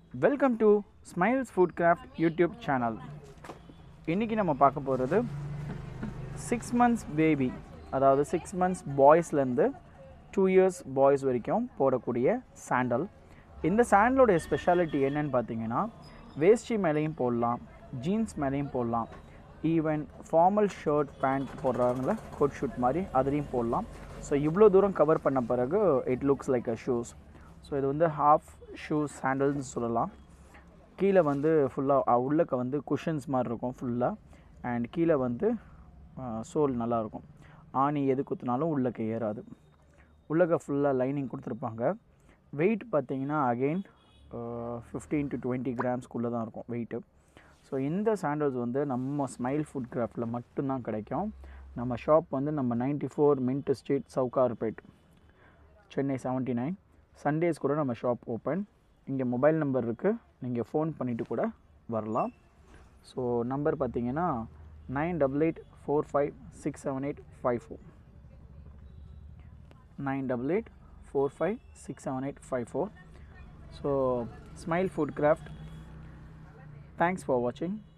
welcome to smiles food craft YouTube channel இன்றைக்கி நம்ம பார்க்க போகிறது சிக்ஸ் மந்த்ஸ் பேபி அதாவது சிக்ஸ் மந்த்ஸ் பாய்ஸ்லேருந்து டூ இயர்ஸ் பாய்ஸ் வரைக்கும் போடக்கூடிய சாண்டல் இந்த சாண்டலோடைய ஸ்பெஷாலிட்டி என்னன்னு பார்த்தீங்கன்னா வேஷ்டி மேலேயும் போடலாம் ஜீன்ஸ் மேலேயும் போடலாம் ஈவன் ஃபார்மல் ஷர்ட் பேண்ட் போடுறாங்கள கோட் ஷூட் மாதிரி அதுலேயும் போடலாம் ஸோ இவ்வளோ தூரம் கவர் பண்ண பிறகு it looks like a shoes so இது வந்து ஹாஃப் ஷூஸ் சாண்டல்னு சொல்லலாம் கீழே வந்து ஃபுல்லாக உள்ளக்க வந்து குஷன்ஸ் மாதிரி இருக்கும் ஃபுல்லாக அண்ட் கீழே வந்து சோல் நல்லாயிருக்கும் ஆணி எது குத்துனாலும் உள்ளக்க ஏறாது உள்ளக்க ஃபுல்லாக லைனிங் கொடுத்துருப்பாங்க வெயிட் பார்த்தீங்கன்னா அகெயின் ஃபிஃப்டீன் டு டுவெண்ட்டி கிராம்ஸ்க்குள்ளே தான் இருக்கும் வெயிட்டு ஸோ இந்த சாண்டல்ஸ் வந்து நம்ம ஸ்மைல் ஃபுட் கிராஃப்டில் மட்டும்தான் கிடைக்கும் நம்ம ஷாப் வந்து நம்ம ninety four Mint Street Sowcarpet Chennai seventy nine Sundays கூட நம்ம ஷாப் ஓப்பன் இங்கே மொபைல் நம்பர் இருக்குது நீங்கள் ஃபோன் பண்ணிவிட்டு கூட வரலாம் ஸோ நம்பர் பார்த்தீங்கன்னா nine double eight four five six seven eight five four nine double eight four five six seven eight five four so smile food craft thanks for வாட்சிங்